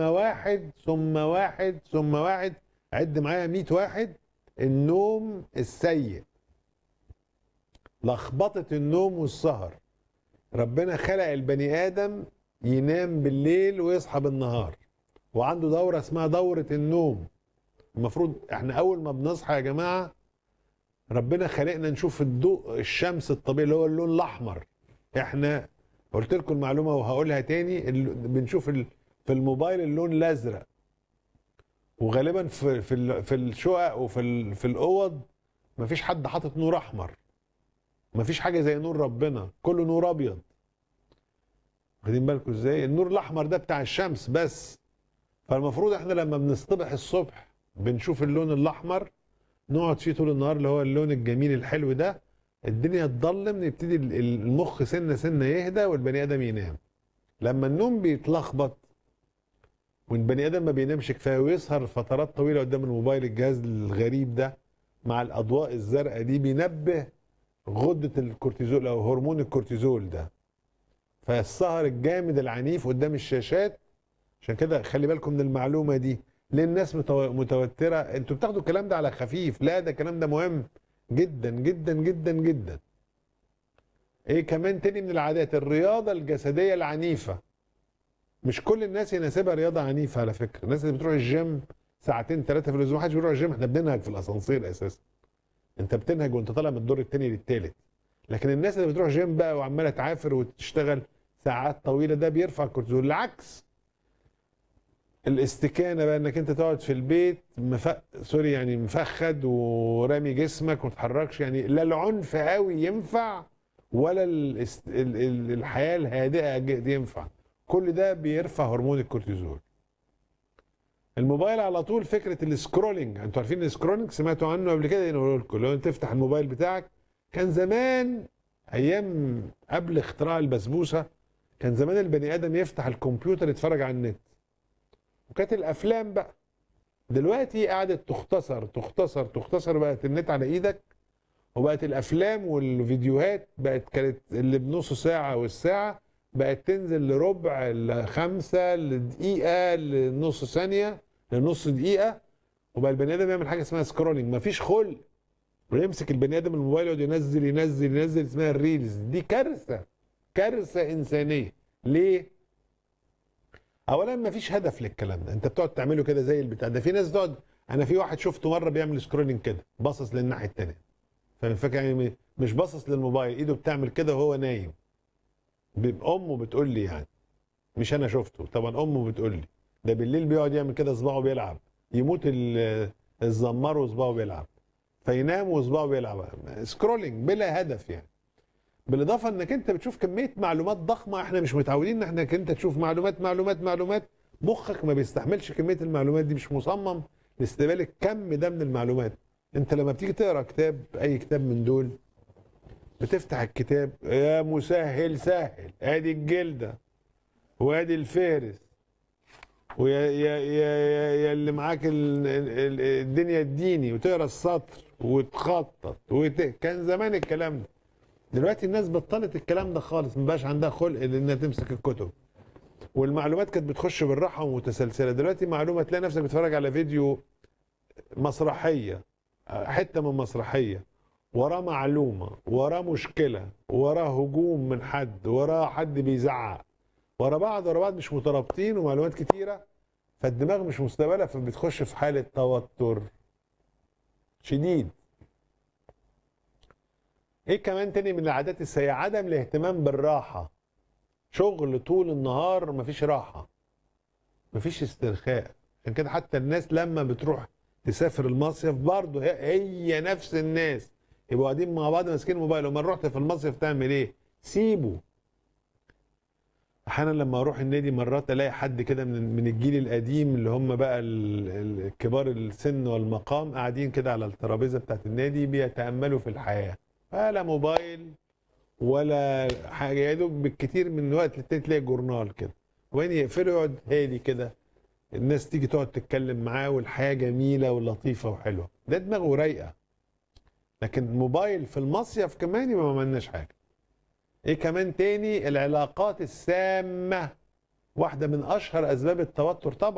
واحد ثم واحد ثم واحد عد معايا 100 واحد النوم السيء لخبطه النوم والسهر ربنا خلق البني ادم ينام بالليل ويصحى بالنهار وعنده دوره اسمها دوره النوم المفروض احنا اول ما بنصحى يا جماعه ربنا خلقنا نشوف الضوء الشمس الطبيعي اللي هو اللون الاحمر احنا قلت لكم المعلومه وهقولها تاني ال- بنشوف ال- في الموبايل اللون الازرق وغالبا في في ال- في الشقق وفي ال- في الاوض مفيش حد حاطط نور احمر مفيش حاجه زي نور ربنا كله نور ابيض واخدين بالكم ازاي النور الاحمر ده بتاع الشمس بس فالمفروض احنا لما بنصطبح الصبح بنشوف اللون الاحمر نقعد فيه طول النهار اللي هو اللون الجميل الحلو ده الدنيا تضلم نبتدي ال- المخ سنه سنه يهدى والبني ادم ينام لما النوم بيتلخبط والبني ادم ما بينامش كفايه ويسهر فترات طويله قدام الموبايل الجهاز الغريب ده مع الاضواء الزرقاء دي بينبه غده الكورتيزول او هرمون الكورتيزول ده فالسهر الجامد العنيف قدام الشاشات عشان كده خلي بالكم من المعلومه دي ليه الناس متو- متوتره انتوا بتاخدوا الكلام ده على خفيف لا ده الكلام ده مهم جدا جدا جدا جدا ايه كمان تاني من العادات الرياضه الجسديه العنيفه مش كل الناس يناسبها رياضه عنيفه على فكره الناس اللي بتروح الجيم ساعتين ثلاثه في الاسبوع محدش بيروح الجيم احنا بننهج في الاسانسير اساسا انت بتنهج وانت طالع من الدور الثاني للثالث لكن الناس اللي بتروح جيم بقى وعماله تعافر وتشتغل ساعات طويله ده بيرفع الكورتيزول العكس الاستكانه بقى انك انت تقعد في البيت مف... سوري يعني مفخد ورامي جسمك وما تتحركش يعني لا العنف قوي ينفع ولا الاست... ال... ال... الحياه الهادئه ج- ينفع كل ده بيرفع هرمون الكورتيزول الموبايل على طول فكره السكرولينج انتوا عارفين السكرولينج سمعتوا عنه قبل كده نقول لكم لو انت تفتح الموبايل بتاعك كان زمان ايام قبل اختراع البسبوسه كان زمان البني ادم يفتح الكمبيوتر يتفرج على النت وكانت الافلام بقى دلوقتي قعدت تختصر تختصر تختصر بقت النت على ايدك وبقت الافلام والفيديوهات بقت كانت اللي بنص ساعه والساعه بقت تنزل لربع لخمسه لدقيقه لنص ثانيه لنص دقيقه وبقى البني ادم يعمل حاجه اسمها سكرولينج مفيش خلق ويمسك البني ادم الموبايل يقعد ينزل ينزل ينزل اسمها الريلز دي كارثه كارثه انسانيه ليه؟ اولا مفيش هدف للكلام ده انت بتقعد تعمله كده زي البتاع ده في ناس تقعد انا في واحد شفته مره بيعمل سكرولينج كده باصص للناحيه الثانيه فاهم الفكره يعني مش باصص للموبايل ايده بتعمل كده وهو نايم ب- امه بتقول لي يعني مش انا شفته طبعا امه بتقول لي ده بالليل بيقعد يعمل كده صباعه بيلعب يموت ال- الزمار وصباعه بيلعب فينام وصباعه بيلعب سكرولينج بلا هدف يعني بالاضافه انك انت بتشوف كميه معلومات ضخمه احنا مش متعودين ان احنا انت تشوف معلومات معلومات معلومات مخك ما بيستحملش كميه المعلومات دي مش مصمم لاستقبال الكم ده من المعلومات انت لما بتيجي تقرا كتاب اي كتاب من دول بتفتح الكتاب يا مسهل سهل ادي الجلده وادي الفارس ويا يا يا يا, يا اللي معاك ال- ال- ال- الدنيا الديني وتقرا السطر وتخطط وت... كان زمان الكلام ده دلوقتي الناس بطلت الكلام ده خالص ما بقاش عندها خلق انها تمسك الكتب والمعلومات كانت بتخش بالراحه ومتسلسله دلوقتي معلومه تلاقي نفسك بتتفرج على فيديو مسرحيه حته من مسرحيه وراه معلومه وراه مشكله وراه هجوم من حد وراه حد بيزعق ورا بعض ورا بعض مش مترابطين ومعلومات كتيره فالدماغ مش مستقبله فبتخش في حاله توتر شديد ايه كمان تاني من العادات السيئه عدم الاهتمام بالراحه شغل طول النهار مفيش راحه مفيش استرخاء عشان كده حتى الناس لما بتروح تسافر المصيف برضه هي, هي نفس الناس يبقوا قاعدين مع بعض ماسكين الموبايل وما رحت في المصيف تعمل ايه سيبه احيانا لما اروح النادي مرات الاقي حد كده من من الجيل القديم اللي هم بقى ال- ال- الكبار السن والمقام قاعدين كده على الترابيزه بتاعت النادي بيتاملوا في الحياه ولا موبايل ولا حاجه يا دوب بالكتير من وقت للتاني تلاقي جورنال كده وين يقفلوا يقعد هادي كده الناس تيجي تقعد تتكلم معاه والحياه جميله ولطيفه وحلوه ده دماغه رايقه لكن موبايل في المصيف كمان يبقى ما عملناش حاجه ايه كمان تاني العلاقات السامه واحده من اشهر اسباب التوتر طبعا